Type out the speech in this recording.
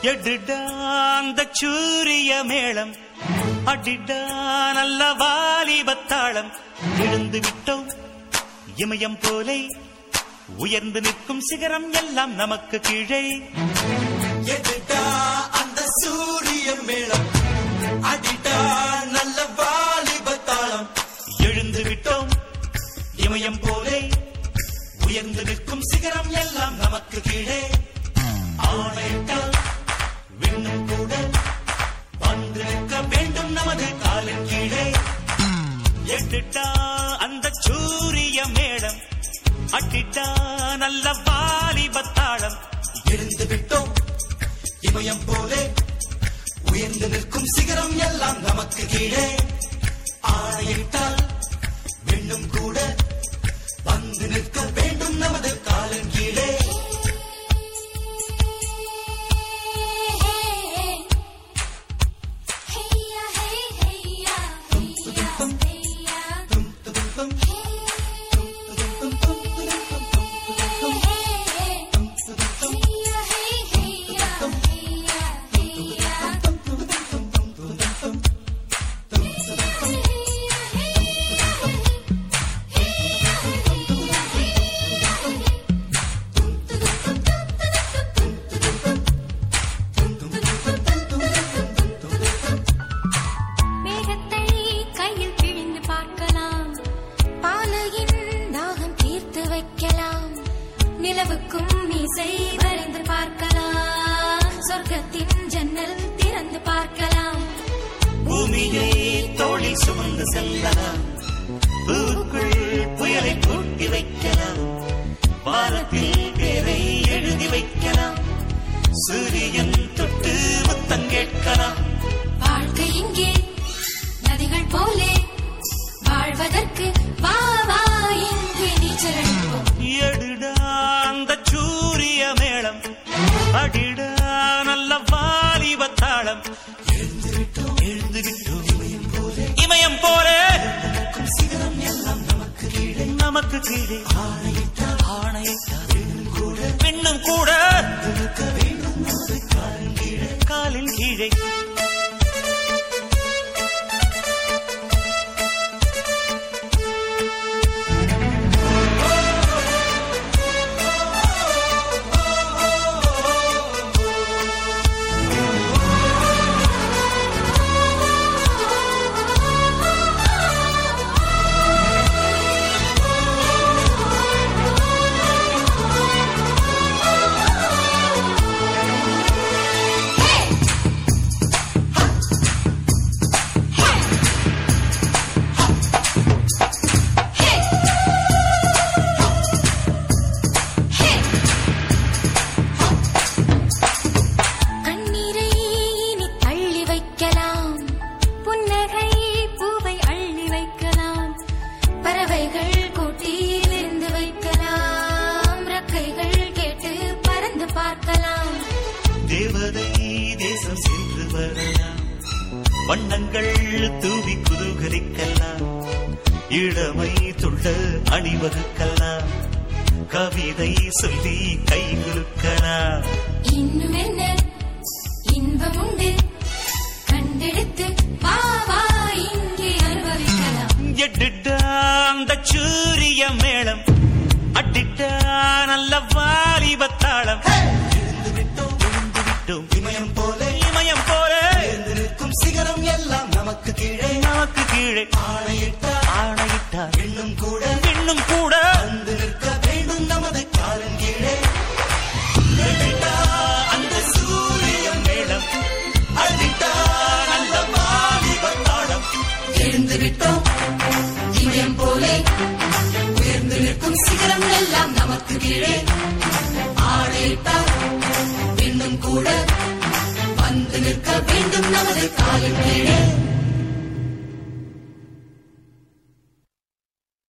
எடுடா அந்த சூரிய மேளம் அடிடா நல்ல வாலிபத்தாளம் எழுந்து விட்டோம் இமயம் போலே உயர்ந்து நிற்கும் சிகரம் எல்லாம் நமக்கு கீழே எதிட்டா அந்த சூரிய மேளம் அடிட்டா நல்ல வாலிபத்தாளம் எழுந்து விட்டோம் இமயம் போலே உயர்ந்து நிற்கும் சிகரம் எல்லாம் நமக்கு கீழே ஆணையிட்டால் விண்ணும் கூட வந்து நிற்க வேண்டும் நமது காலின் கீழே எட்டுட்டா அந்த சூரிய மேடம் அட்டிட்டா நல்ல வாலிபத்தாளம் எழுந்து விட்டோம் இமயம் போலே உயர்ந்து நிற்கும் சிகரம் எல்லாம் நமக்கு கீழே ஆணையிட்டால் விண்ணும் கூட வந்து நிற்க வேண்டும் நமது காலின் கீழே மேகத்தை கையில் பிழிந்து பார்க்கலாம் பாலையின் தாகம் தீர்த்து வைக்கலாம் நிலவுக்கும் இசை வரைந்து பார்க்கலாம் சொர்க்கத்தின் ஜன்னல் திறந்து பார்க்கலாம் பூமியை தோளில் சுமந்து செல்லலாம் பூவுக்குள் புயலை கூட்டி வைக்கலாம் வானத்தில் பேரை எழுதி வைக்கலாம் சூரியன் தொட்டு முத்தம் கேட்கலாம் வாழ்க்கை இங்கே நதிகள் போலே வாழ்வதற்கு வா வா இங்கே நீச்சல் அடிப்போம் எடுடா அந்த சூரிய மேளம் அடிடா நல்ல வாலிபத்தாளம் எழுந்து விட்டோம் எழுந்து விட்டோம் இமயம் போல இமயம் போல சிகரம் எல்லாம் நமக்கு கீழே நமக்கு கீழே ஆணையிட்டால் ஆணையிட்டார் விண்ணும் கூட பெண்ணும் கூட நிற்க வேண்டும் நமது காலின் கீழே காலின் கீழே கண்ணீரை இனி தள்ளி வைக்கலாம் புன்னகை பூவை அள்ளி வைக்கலாம் பறவைகள் கூட்டில் இருந்து வைக்கலாம் ரக்கைகள் கேட்டு பறந்து பார்க்கலாம் தேவதை தேசம் சென்று வரலாம் வண்ணங்கள் தூவி குதூகலிக்கலாம் இளமை துள்ள அணிவகுக்கலாம் கவிதை சொல்லி கைகுலுக்கலாம் இன்னும் என்ன இன்பம் உண்டு கண்டெடுத்து வா வா இங்கே அனுபவிக்கலாம் எட்டுட்டா அந்த சூரிய மேளம் அட்டிட்டா நல்ல வாலிபத்தாளம் எழுந்து விட்டோம் எழுந்து விட்டோம் இமயம் போலே இமயம் போல எழுந்து நிற்கும் சிகரம் எல்லாம் நமக்கு கீழே நமக்கு கீழே ஆணையிட்டால் ஆணையிட்டார் விண்ணும் கூட இன்னும் கூட வந்து நிற்க வேண்டும் நமது காலின் கீழே எதிட்டா அந்த சூரிய மேளம் அடிட்டா நல்ல வாலிபத்தாளம் எழுந்து விட்டோம் இமயம் போலே உயர்ந்து நிற்கும் சிகரம் எல்லாம் நமக்கு கீழே ஆணையிட்டால் விண்ணும் கூட வந்து நிற்க வேண்டும் நமது காலின் கீழே